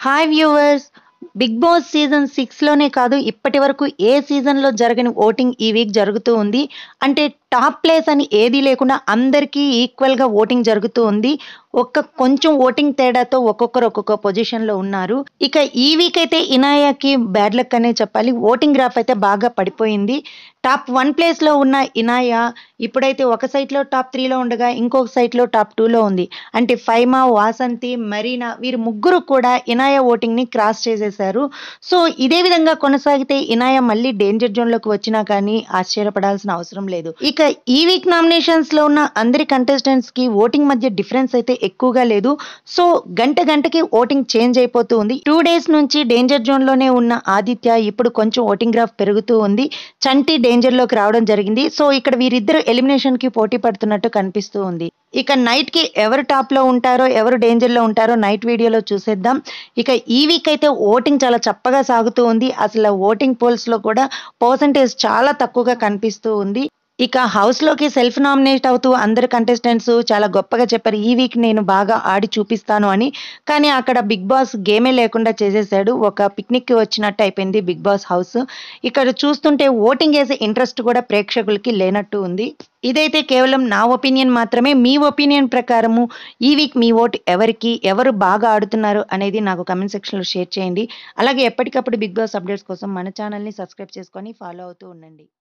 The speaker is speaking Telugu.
hi viewers Big Boss season సిక్స్లోనే కాదు ఇప్పటి వరకు ఏ సీజన్లో జరగని ఓటింగ్ ఈ వీక్ జరుగుతూ ఉంది అంటే టాప్ ప్లేస్ అని ఏదీ లేకుండా అందరికీ ఈక్వల్గా ఓటింగ్ జరుగుతూ ఉంది ఒక్క కొంచెం ఓటింగ్ తేడాతో ఒక్కొక్కరు ఒక్కొక్క పొజిషన్లో ఉన్నారు ఇక ఈ వీక్ అయితే ఇనాయాకి బ్యాడ్ లక్ అనే చెప్పాలి ఓటింగ్ గ్రాఫ్ అయితే బాగా పడిపోయింది టాప్ వన్ ప్లేస్లో ఉన్న ఇనాయా ఇప్పుడైతే ఒక సైట్లో టాప్ త్రీలో ఉండగా ఇంకొక సైట్లో టాప్ టూలో ఉంది అంటే ఫైమా వాసంతి మరీనా వీరు ముగ్గురు కూడా ఇనాయా ఓటింగ్ని క్రాస్ చేసేశారు సో ఇదే విధంగా కొనసాగితే ఇనాయా మళ్ళీ డేంజర్ జోన్లోకి వచ్చినా కానీ ఆశ్చర్యపడాల్సిన అవసరం లేదు ఇక ఈ వీక్ నామినేషన్స్లో ఉన్న అందరి కంటెస్టెంట్స్కి ఓటింగ్ మధ్య డిఫరెన్స్ అయితే ఎక్కువగా లేదు సో గంట గంటకి ఓటింగ్ చేంజ్ అయిపోతూ ఉంది టూ డేస్ నుంచి డేంజర్ జోన్లోనే ఉన్న ఆదిత్య ఇప్పుడు కొంచెం ఓటింగ్ గ్రాఫ్ పెరుగుతూ ఉంది చంటి డేంజర్లోకి రావడం జరిగింది సో ఇక్కడ వీరిద్దరు ఎలిమినేషన్కి పోటీ పడుతున్నట్టు కనిపిస్తూ ఉంది ఇక నైట్కి ఎవరు టాప్లో ఉంటారో ఎవరు డేంజర్లో ఉంటారో నైట్ వీడియోలో చూసేద్దాం ఇక ఈ వీక్ అయితే ఓటింగ్ చాలా చప్పగా సాగుతూ ఉంది అసలు ఓటింగ్ పోల్స్లో కూడా పర్సంటేజ్ చాలా తక్కువగా కనిపిస్తూ ఉంది ఇక హౌస్లోకి సెల్ఫ్ నామినేట్ అవుతూ అందరు కంటెస్టెంట్స్ చాలా గొప్పగా చెప్పారు ఈ వీక్ నేను బాగా ఆడి చూపిస్తాను అని కానీ అక్కడ బిగ్ బాస్ గేమే లేకుండా చేసేసాడు ఒక పిక్నిక్కి వచ్చినట్టు అయిపోయింది బిగ్ బాస్ హౌస్ ఇక్కడ చూస్తుంటే ఓటింగ్ వేసే ఇంట్రెస్ట్ కూడా ప్రేక్షకులకి లేనట్టు ఉంది ఇదైతే కేవలం నా ఒపీనియన్ మాత్రమే మీ ఒపీనియన్ ప్రకారము ఈ వీక్ మీ ఓటు ఎవరికి ఎవరు బాగా ఆడుతున్నారు అనేది నాకు కమెంట్ సెక్షన్లో షేర్ చేయండి అలాగే ఎప్పటికప్పుడు బిగ్ బాస్ అప్డేట్స్ కోసం మన ఛానల్ని సబ్స్క్రైబ్ చేసుకొని ఫాలో అవుతూ ఉండండి